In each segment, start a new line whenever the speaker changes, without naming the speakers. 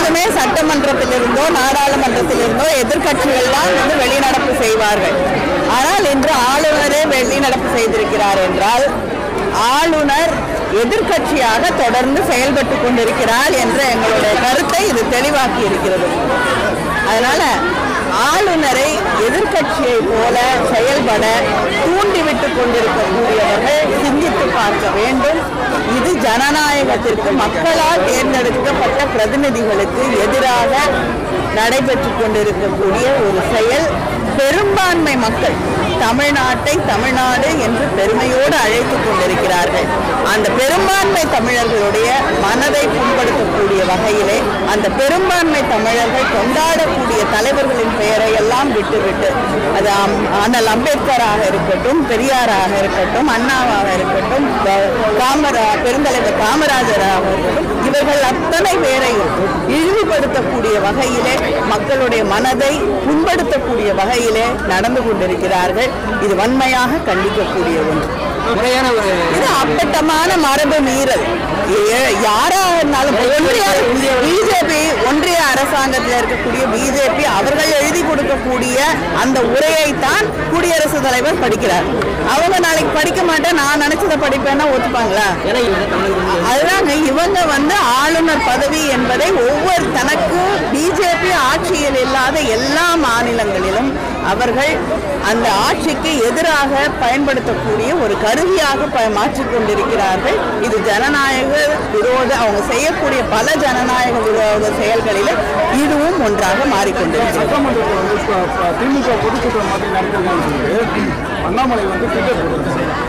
எப்பொழுதுமே சட்டமன்றத்திலிருந்தோ நாடாளுமன்றத்திலிருந்தோ எதிர்க்கட்சிகள் தான் வந்து வெளிநடப்பு செய்வார்கள் ஆனால் இன்று ஆளுநரே வெளிநடப்பு செய்திருக்கிறார் என்றால் ஆளுநர் எதிர்க்கட்சியாக தொடர்ந்து செயல்பட்டு கொண்டிருக்கிறார் என்ற எங்களுடைய கருத்தை இது தெளிவாக்கி இருக்கிறது அதனால ஆளுநரை எதிர்க்கட்சியை போல செயல்பட தூண்டிவிட்டு கொண்டிருக்கக்கூடியவர்கள் சிந்தித்து பார்க்க வேண்டும் இது ஜனநாயகத்திற்கு மக்களால் தேர்ந்தெடுக்கப்பட்ட பிரதிநிதிகளுக்கு எதிராக நடைபெற்று கொண்டிருக்கக்கூடிய ஒரு செயல் பெரும்பான்மை மக்கள் தமிழ்நாட்டை தமிழ்நாடு என்று பெருமையோடு அழைத்துக் கொண்டிருக்கிறார்கள் அந்த பெரும்பான்மை தமிழர்களுடைய மனதை புண்படுத்தக்கூடிய வகையிலே அந்த பெரும்பான்மை தமிழர்கள் கொண்டாடக்கூடிய தலைவர்களின் பெயரை எல்லாம் விட்டுவிட்டு அது அம்- அண்ணல் அம்பேத்கராக இருக்கட்டும் பெரியாராக இருக்கட்டும் அண்ணாவாக இருக்கட்டும் க- காமரா பெருந்தலைவர் காமராஜராக இருக்கட்டும் இவர்கள் அத்தனை பேரையும் இழிவுபடுத்தக்கூடிய வகையிலே மக்களுடைய மனதை புண்படுத்தக்கூடிய வகையிலே நடந்து கொண்டிருக்கிறார்கள் இது வன்மையாக கண்டிக்கக்கூடிய ஒன்று
முறையான ஒரு
இது அப்பட்டமான மரபு மீறல் ஏ- யாராக இருந்தாலும் ஒன்றிய பிஜேபி ஒன்றிய அரசாங்கத்தில் இருக்கக்கூடிய பிஜேபி அவர்கள் எழுதி கொடுக்கக்கூடிய அந்த உரையை தான் குடியரசுத் தலைவர் படிக்கிறார் அவங்க நாளைக்கு படிக்க மாட்டேன் நான் நினைச்சதை படிப்பேன்னா ஒத்துப்பாங்களா
ஏன்னா இவங்க தமிழக
அதுதாங்க இவங்க வந்து ஆளுநர் பதவி என்பதை ஒவ்வொரு தனக்கு பிஜேபி ஆட்சியில் இல்லாத எல்லா மாநிலங்களிலும் அவர்கள் அந்த ஆட்சிக்கு எதிராக பயன்படுத்தக்கூடிய ஒரு கருவியாக ப- மாற்றிக் கொண்டிருக்கிறார்கள் இது ஜனநாயக விரோத அவங்க செய்யக்கூடிய பல ஜனநாயக விரோத செயல்களில் இதுவும் ஒன்றாக மாறிக்கொண்டிருக்கிறது
சட்டமன்றத்தில் வந்து இப்ப- இப்ப திமுக பொதுக்கூட்டம் மாதிரி நடத்திருக்கான்னு சொல்லிட்டு அண்ணாமலை வந்து ட்விட்டர் போட்டிருக்காரு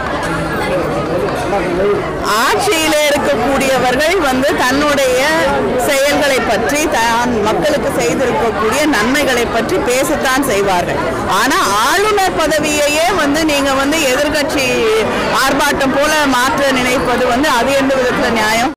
ஆட்சியிலே இருக்கக்கூடியவர்கள் வந்து தன்னுடைய செயல்களை பற்றி தான் மக்களுக்கு செய்திருக்கக்கூடிய நன்மைகளை பற்றி பேசத்தான் செய்வார்கள் ஆனா ஆளுநர் பதவியையே வந்து நீங்க வந்து எதிர்க்கட்சி ஆர்ப்பாட்டம் போல மாற்ற நினைப்பது வந்து அது எந்த விதத்துல நியாயம்